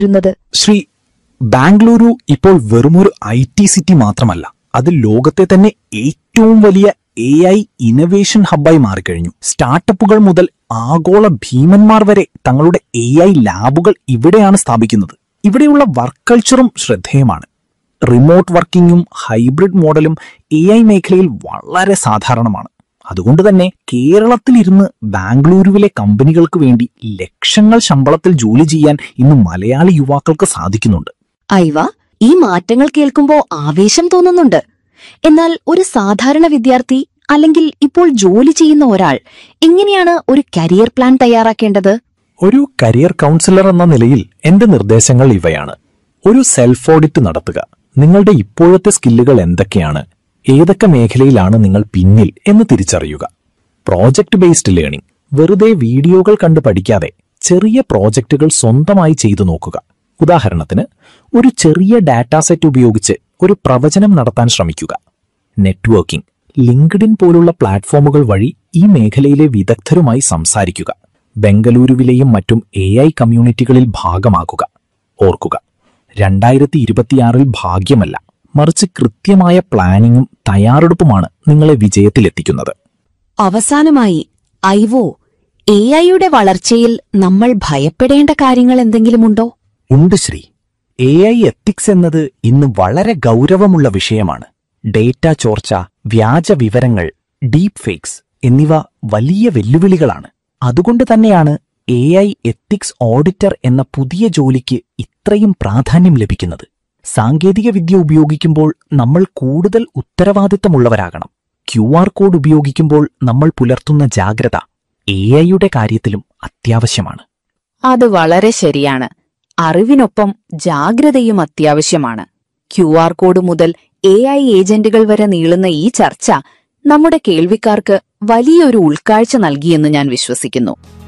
വരുന്നത് ശ്രീ ബാംഗ്ലൂരു ഇപ്പോൾ വെറുമൊരു ഐ ടി സിറ്റി മാത്രമല്ല അത് ലോകത്തെ തന്നെ ഏറ്റവും വലിയ എ ഐ ഇന്നവേഷൻ ഹബ്ബായി മാറിക്കഴിഞ്ഞു സ്റ്റാർട്ടപ്പുകൾ മുതൽ ആഗോള ഭീമന്മാർ വരെ തങ്ങളുടെ എ ഐ ലാബുകൾ ഇവിടെയാണ് സ്ഥാപിക്കുന്നത് ഇവിടെയുള്ള വർക്ക് കൾച്ചറും ശ്രദ്ധേയമാണ് റിമോട്ട് വർക്കിംഗും ഹൈബ്രിഡ് മോഡലും എ ഐ മേഖലയിൽ വളരെ സാധാരണമാണ് അതുകൊണ്ട് തന്നെ കേരളത്തിലിരുന്ന് ബാംഗ്ലൂരുവിലെ കമ്പനികൾക്ക് വേണ്ടി ലക്ഷങ്ങൾ ശമ്പളത്തിൽ ജോലി ചെയ്യാൻ ഇന്ന് മലയാളി യുവാക്കൾക്ക് സാധിക്കുന്നുണ്ട് ഐവ ഈ മാറ്റങ്ങൾ കേൾക്കുമ്പോ ആവേശം തോന്നുന്നുണ്ട് എന്നാൽ ഒരു സാധാരണ വിദ്യാർത്ഥി അല്ലെങ്കിൽ ഇപ്പോൾ ജോലി ചെയ്യുന്ന ഒരാൾ എങ്ങനെയാണ് ഒരു കരിയർ പ്ലാൻ തയ്യാറാക്കേണ്ടത് ഒരു കരിയർ കൗൺസിലർ എന്ന നിലയിൽ എന്റെ നിർദ്ദേശങ്ങൾ ഇവയാണ് ഒരു സെൽഫ് ഓഡിറ്റ് നടത്തുക നിങ്ങളുടെ ഇപ്പോഴത്തെ സ്കില്ലുകൾ എന്തൊക്കെയാണ് ഏതൊക്കെ മേഖലയിലാണ് നിങ്ങൾ പിന്നിൽ എന്ന് തിരിച്ചറിയുക പ്രോജക്റ്റ് ബേസ്ഡ് ലേണിംഗ് വെറുതെ വീഡിയോകൾ കണ്ട് പഠിക്കാതെ ചെറിയ പ്രോജക്റ്റുകൾ സ്വന്തമായി ചെയ്തു നോക്കുക ഉദാഹരണത്തിന് ഒരു ചെറിയ ഡാറ്റാ സെറ്റ് ഉപയോഗിച്ച് ഒരു പ്രവചനം നടത്താൻ ശ്രമിക്കുക നെറ്റ്വർക്കിംഗ് ലിങ്ക്ഡിൻ പോലുള്ള പ്ലാറ്റ്ഫോമുകൾ വഴി ഈ മേഖലയിലെ വിദഗ്ധരുമായി സംസാരിക്കുക ബംഗളൂരുവിലെയും മറ്റും എ ഐ കമ്മ്യൂണിറ്റികളിൽ ഭാഗമാകുക ഓർക്കുക രണ്ടായിരത്തി ഇരുപത്തിയാറിൽ ഭാഗ്യമല്ല മറിച്ച് കൃത്യമായ പ്ലാനിങ്ങും തയ്യാറെടുപ്പുമാണ് നിങ്ങളെ വിജയത്തിലെത്തിക്കുന്നത് അവസാനമായി ഐവോ എ ഐയുടെ വളർച്ചയിൽ നമ്മൾ ഭയപ്പെടേണ്ട കാര്യങ്ങൾ എന്തെങ്കിലുമുണ്ടോ ഉണ്ട് ശ്രീ എ ഐ എത്തിക്സ് എന്നത് ഇന്ന് വളരെ ഗൗരവമുള്ള വിഷയമാണ് ഡേറ്റ ചോർച്ച വ്യാജ വിവരങ്ങൾ ഡീപ് ഫേക്സ് എന്നിവ വലിയ വെല്ലുവിളികളാണ് അതുകൊണ്ട് തന്നെയാണ് എ ഐ എത്തിക്സ് ഓഡിറ്റർ എന്ന പുതിയ ജോലിക്ക് ഇത്രയും പ്രാധാന്യം ലഭിക്കുന്നത് സാങ്കേതിക വിദ്യ ഉപയോഗിക്കുമ്പോൾ നമ്മൾ കൂടുതൽ ഉത്തരവാദിത്തമുള്ളവരാകണം ക്യു ആർ കോഡ് ഉപയോഗിക്കുമ്പോൾ നമ്മൾ പുലർത്തുന്ന ജാഗ്രത എ ഐയുടെ കാര്യത്തിലും അത്യാവശ്യമാണ് അത് വളരെ ശരിയാണ് അറിവിനൊപ്പം ജാഗ്രതയും അത്യാവശ്യമാണ് ക്യു ആർ കോഡ് മുതൽ എ ഐ ഏജന്റുകൾ വരെ നീളുന്ന ഈ ചർച്ച നമ്മുടെ കേൾവിക്കാർക്ക് വലിയൊരു ഉൾക്കാഴ്ച നൽകിയെന്ന് ഞാൻ വിശ്വസിക്കുന്നു